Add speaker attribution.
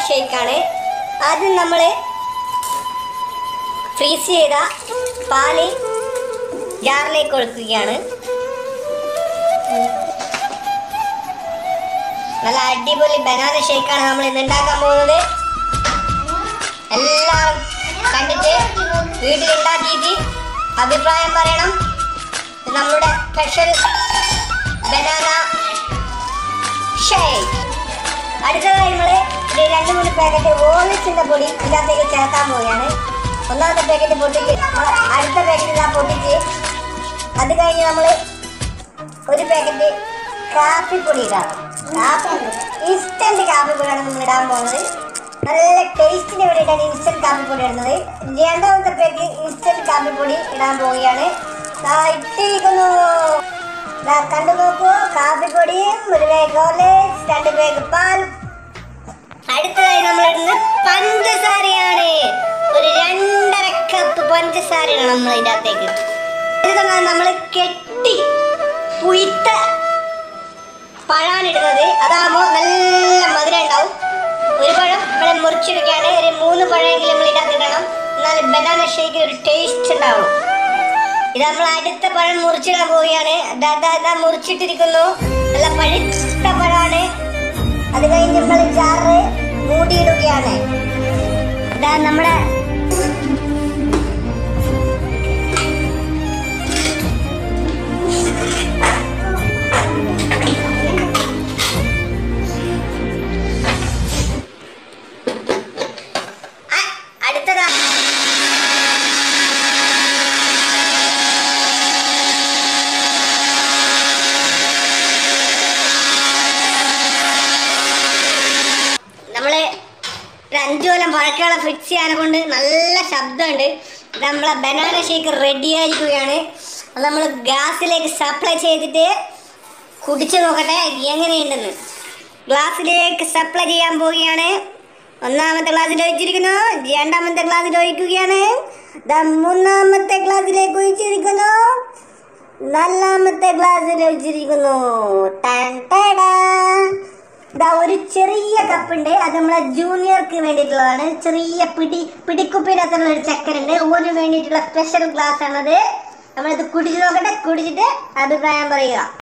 Speaker 1: ഷേക്കാണ് ആദ്യം നമ്മൾ ഫ്രീസ് ചെയ്ത പാല് ജാറിലേക്ക് ഒഴിക്കുകയാണ് നല്ല അടിപൊളി ബനാന ഷേക്കാണ് നമ്മൾ ഇന്ന് ഉണ്ടാക്കാൻ പോകുന്നത് എല്ലാം കണ്ടിട്ട് വീട്ടിൽ ഉണ്ടാക്കിയിട്ട് അഭിപ്രായം പറയണം ഇത് നമ്മുടെ സ്പെഷ്യൽ ബനാന ഷേക്ക് അടുത്തതായി നമ്മൾ രണ്ട് മൂന്ന് പാക്കറ്റ് ഓലിച്ചിന്റെ പൊടി ഇതിനകത്തേക്ക് ചേർക്കാൻ പോവുകയാണ് ഒന്നാമത്തെ പാക്കറ്റ് പൊട്ടിച്ച് അടുത്ത പാക്കറ്റ് ഇതാ പൊട്ടിച്ച് അത് കഴിഞ്ഞ് നമ്മൾ ഒരു പാക്കറ്റ് കാപ്പിപ്പൊടി ഇടാം കാപ്പി ഇൻസ്റ്റന്റ് കാപ്പിപ്പൊടിയാണ് നമ്മൾ ഇടാൻ പോകുന്നത് നല്ല ടേസ്റ്റിന് വേണ്ടിയിട്ടാണ് ഇൻസ്റ്റന്റ് കാപ്പിപ്പൊടി ഇടുന്നത് രണ്ടാമത്തെ പേക്ക് ഇൻസ്റ്റന്റ് കാപ്പിപ്പൊടി ഇടാൻ പോവുകയാണ് ദാ ഇട്ടിരിക്കുന്നു ദാ കണ്ടു നോക്കൂ കാപ്പിപ്പൊടിയും ഒരു പേക്ക് ഹോർലിക്സ് രണ്ട് പേക്ക് പാൽ അടുത്തതായി നമ്മൾ ഇടുന്നത് പഞ്ചസാരയാണ് ഒരു രണ്ടര കപ്പ് പഞ്ചസാരയാണ് നമ്മൾ ഇതിനകത്തേക്ക് ഇത് നമ്മൾ കെട്ടി പുയ്ത്ത പഴമാണ് ഇടുന്നത് അതാകുമ്പോൾ നല്ല മധുരം ഉണ്ടാവും ഒരു പഴം ഇവിടെ മുറിച്ചെടുക്കുകയാണ് ഒരു മൂന്ന് പഴമെങ്കിലും നമ്മൾ ഇതിനകത്ത് ഇടണം എന്നാൽ ബനാന ഷേക്കിന് ഒരു ടേസ്റ്റ് ഉണ്ടാവും ഇത് നമ്മൾ അടുത്ത പഴം മുറിച്ചിടാൻ പോവുകയാണ് ദാ ദാ ദാ മുറിച്ചിട്ടിരിക്കുന്നു നല്ല പഴുത്ത പഴമാണ് അത് കഴിഞ്ഞ് നമ്മൾ ജാറ് മൂടിയിടുകയാണ് ഇതാ നമ്മുടെ അ- അടുത്തതാ നമ്മള് ഒരു അഞ്ചു കൊല്ലം പഴക്കമുള്ള ഫ്രിഡ്ജ് ചെയ്യാനെ കൊണ്ട് നല്ല ശബ്ദമുണ്ട് ഇത് നമ്മളെ ബനാന ഷേക്ക് റെഡി ആയിരിക്കുകയാണ് അത് നമ്മൾ ഗ്യാസിലേക്ക് സപ്ലൈ ചെയ്തിട്ട് കുടിച്ചു നോക്കട്ടെ എങ്ങനെയുണ്ടെന്ന് ഗ്ലാസ്സിലേക്ക് സപ്ലൈ ചെയ്യാൻ പോവുകയാണ് ഒന്നാമത്തെ ഗ്ലാസ്സിൽ ഒഴിച്ചിരിക്കുന്നു രണ്ടാമത്തെ ഗ്ലാസ്സിൽ ഒഴിക്കുകയാണ് ദാ മൂന്നാമത്തെ ഗ്ലാസ്സിലേക്ക് ഒഴിച്ചിരിക്കുന്നു നാലാമത്തെ ഗ്ലാസ്സിൽ ഒഴിച്ചിരിക്കുന്നു ടാൻ ടാടാ. ദാ ഒരു ചെറിയ കപ്പുണ്ട് അത് നമ്മളെ ജൂനിയർക്ക് വേണ്ടിയിട്ടുള്ളതാണ് ചെറിയ പിടി പിടിക്കുപ്പിനകത്തുള്ള ഒരു ചക്കരുണ്ട് ഓന് വേണ്ടിയിട്ടുള്ള സ്പെഷ്യൽ ഗ്ലാസ് ആണത് നമ്മളിത് കുടിച്ചു നോക്കട്ടെ കുടിച്ചിട്ട് അഭിപ്രായം പറയുക